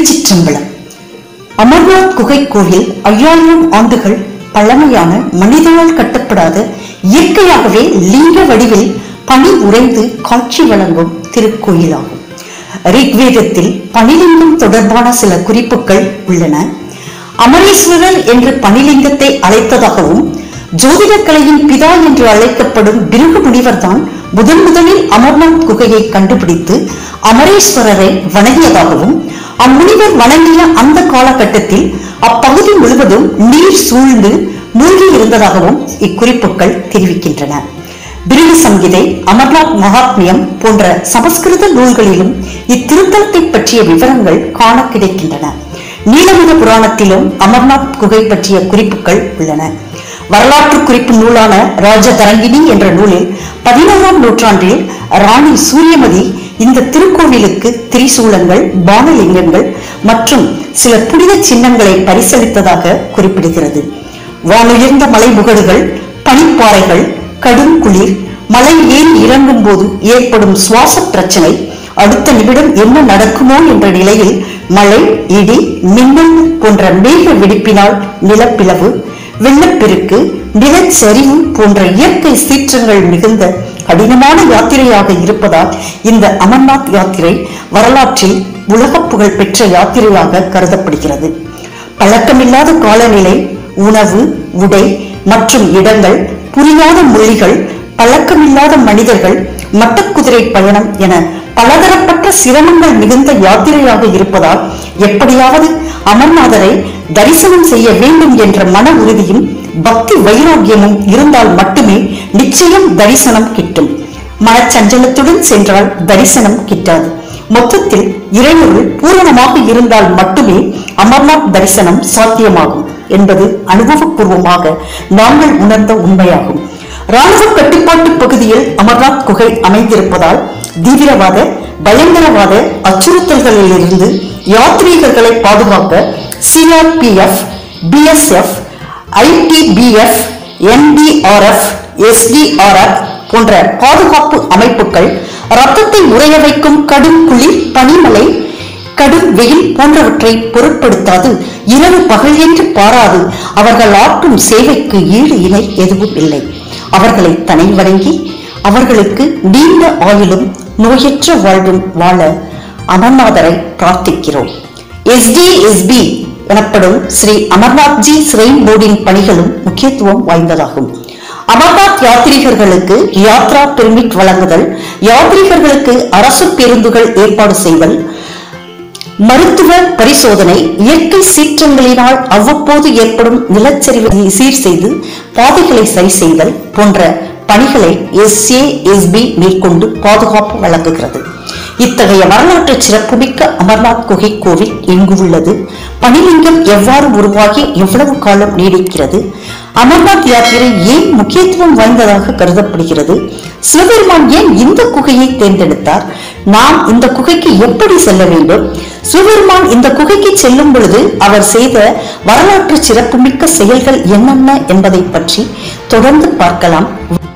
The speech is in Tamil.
திருச்சிற்றம்பலம் அமர்நாத் குகை கோவில் ஐயாயிரம் ஆண்டுகள் பழமையான மனிதனால் கட்டப்படாத இயற்கையாகவே லிங்க வடிவில் பனி உறைந்து காட்சி வழங்கும் திருக்கோயிலாகும் ரிக்வேதத்தில் பனிலிங்கம் தொடர்பான சில குறிப்புகள் உள்ளன அமரேஸ்வரர் என்று பனிலிங்கத்தை அழைத்ததாகவும் ஜோதிடக் கலையின் பிதா என்று அழைக்கப்படும் பிருகு முனிவர்தான் முதன் முதலில் அமர்நாத் குகையை கண்டுபிடித்து அமரேஸ்வரரை வணங்கியதாகவும் அம்முனிவர் வணங்கிய அந்த காலகட்டத்தில் அப்பகுதி முழுவதும் நீர் சூழ்ந்து மூழ்கி இருந்ததாகவும் இக்குறிப்புகள் தெரிவிக்கின்றன பிருகு சங்கீதை அமர்நாத் மகாத்மியம் போன்ற சமஸ்கிருத நூல்களிலும் இத்திருத்தலத்தை பற்றிய விவரங்கள் காண கிடைக்கின்றன நீலமத புராணத்திலும் அமர்நாத் குகை பற்றிய குறிப்புகள் உள்ளன வரலாற்று குறிப்பு நூலான ராஜதரங்கிணி என்ற நூலில் பதினோராம் நூற்றாண்டில் ராணி சூரியமதி இந்த திருக்கோவிலுக்கு திரிசூலங்கள் பானலிங்கங்கள் மற்றும் சில புனித சின்னங்களை பரிசளித்ததாக குறிப்பிடுகிறது வானுயர்ந்த மலைமுகடுகள் பனிப்பாறைகள் கடும் குளிர் மலை ஏறி இறங்கும் போது ஏற்படும் சுவாச பிரச்சனை அடுத்த நிமிடம் என்ன நடக்குமோ என்ற நிலையில் மழை இடி மின்னல் போன்ற மேக வெடிப்பினால் நிலப்பிளவு வெள்ளப்பெருக்கு நிலச்சரிவு போன்ற இயற்கை சீற்றங்கள் மிகுந்த கடினமான யாத்திரையாக இருப்பதால் இந்த அமர்நாத் யாத்திரை வரலாற்றில் உலக புகழ் பெற்ற யாத்திரையாக கருதப்படுகிறது பழக்கமில்லாத காலநிலை உணவு உடை மற்றும் இடங்கள் புரியாத மொழிகள் பழக்கமில்லாத மனிதர்கள் மட்டக்குதிரை பயணம் என பலதரப்பட்ட சிரமங்கள் மிகுந்த யாத்திரையாக இருப்பதால் எப்படியாவது அமர்நாதரை தரிசனம் செய்ய வேண்டும் என்ற மன உறுதியும் பக்தி வைராக்கியமும் இருந்தால் மட்டுமே நிச்சயம் தரிசனம் கிட்டும் மனச்சஞ்சலத்துடன் சென்றால் தரிசனம் கிட்டாது மொத்தத்தில் இறைவர்கள் பூரணமாக இருந்தால் மட்டுமே அமர்நாத் தரிசனம் சாத்தியமாகும் என்பது அனுபவபூர்வமாக நாங்கள் உணர்ந்த உண்மையாகும் ராணுவ கட்டுப்பாட்டு பகுதியில் அமர்நாத் குகை அமைந்திருப்பதால் தீவிரவாத பயங்கரவாத அச்சுறுத்தல்களிலிருந்து யாத்ரீகர்களை பாதுகாக்க CRPF BSF ITBF NBRF SDRF போன்ற பாதுகாப்பு அமைப்புகள் ரத்தத்தை உறைய வைக்கும் கடும் குளிர் பனிமலை கடும் வெயில் போன்றவற்றை பொருட்படுத்தாது இரவு பகல் என்று பாராது அவர்கள் ஆற்றும் சேவைக்கு ஈடு இணை எதுவும் இல்லை அவர்களை தனை வணங்கி அவர்களுக்கு நீண்ட ஆயுளும் நோயற்ற வாழ்வும் வாழ அமர்நாதரை பிரார்த்திக்கிறோம் எஸ்டிஎஸ்பி எனப்படும் ஸ்ரீ அமர்நாத்ஜி ஸ்ரெயின் போர்டின் பணிகளும் முக்கியத்துவம் வாய்ந்ததாகும் அமர்நாத் யாத்ரீகர்களுக்கு யாத்ரா பெர்மிட் வழங்குதல் யாத்ரீகர்களுக்கு அரசு பேருந்துகள் ஏற்பாடு செய்தல் மருத்துவ பரிசோதனை இயற்கை சீற்றங்களினால் அவ்வப்போது ஏற்படும் நிலச்சரிவை சீர் செய்து பாதைகளை சரி செய்தல் போன்ற பணிகளை எஸ்ஏஎஸ்பி மேற்கொண்டு பாதுகாப்பு வழங்குகிறது இத்தகைய வரலாற்று சிறப்புமிக்க அமர்நாத் குகை கோவில் எங்கு உள்ளது பனிலிங்கம் எவ்வாறு உருவாகி எவ்வளவு காலம் நீடிக்கிறது அமர்நாத் யாத்திரை ஏன் முக்கியத்துவம் வாய்ந்ததாக கருதப்படுகிறது சிவபெருமான் ஏன் இந்த குகையை தேர்ந்தெடுத்தார் நாம் இந்த குகைக்கு எப்படி செல்ல வேண்டும் சிவபெருமான் இந்த குகைக்கு செல்லும் பொழுது அவர் செய்த வரலாற்று சிறப்புமிக்க செயல்கள் என்னென்ன என்பதை பற்றி தொடர்ந்து பார்க்கலாம்